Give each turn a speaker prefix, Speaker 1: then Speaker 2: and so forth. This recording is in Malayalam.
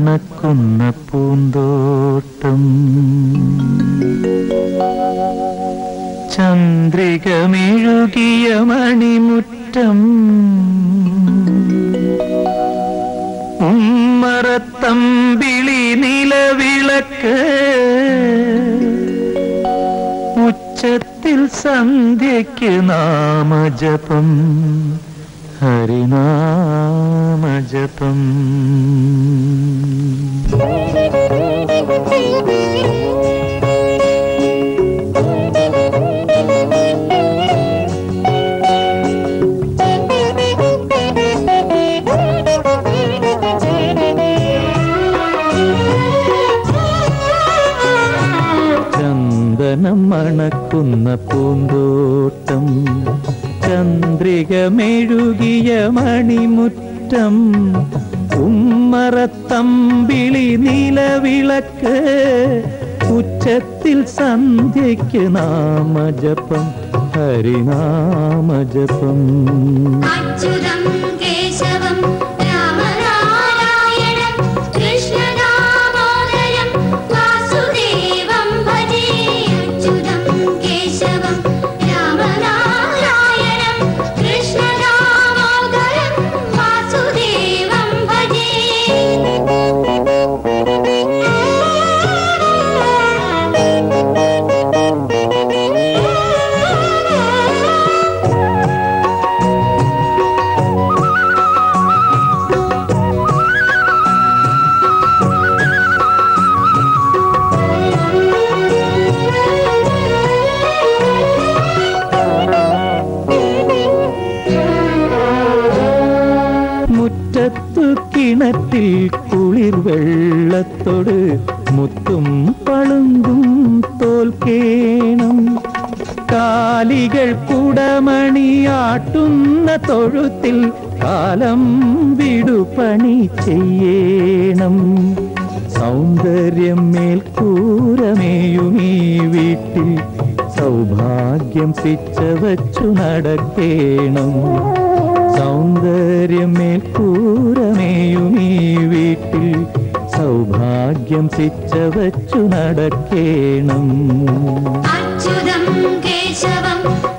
Speaker 1: മണക്കുന്ന പൂന്തോട്ടം ചന്ദ്രികമെഴുകിയ മണിമുറ്റം ഉമ്മറത്തമ്പിളി നിലവിളക്ക് ഉച്ചത്തിൽ സന്ധ്യയ്ക്ക് നാമജപം ഹരിനാമജപം ചന്ദനം മണക്കുന്ന പൂന്തോട്ടം ചന്ദ്രികമെഴുകിയ മണിമുറ്റം ഉമ്മറത്തമ്പിളി നിലവിളക്ക് ഉച്ചത്തിൽ സന്ധ്യയ്ക്ക് നാമജപം ഹരിനാമജപം
Speaker 2: അച്യുതം കേശവം രാമനാരായണം കൃഷ്ണദാമോദരം വാസുദേവം ഭജേ അച്യുതം കേശവം രാമനാരായണം കൃഷ്ണദാമോദരം വാസുദേവം ഭജേ
Speaker 1: മുറ്റത്തു കിണറ്റിൽ കുളിർ വെള്ളത്തോട് മുത്തും പളുങ്കും തോൽക്കേണം കാലികൾ കുടമണിയാട്ടുന്ന തൊഴുത്തിൽ കാലം വിടുപണി ചെയ്യണം സൗന്ദര്യം മേൽക്കൂരമേയുമീ വീട്ടിൽ സൗഭാഗ്യം പിച്ച വച്ചു നടക്കേണം സൗന്ദര്യമേൽക്കൂരമേയുമീ വീട്ടിൽ സൗഭാഗ്യം പിച്ച വച്ചു നടക്കേണം
Speaker 2: അച്യുതം കേശവം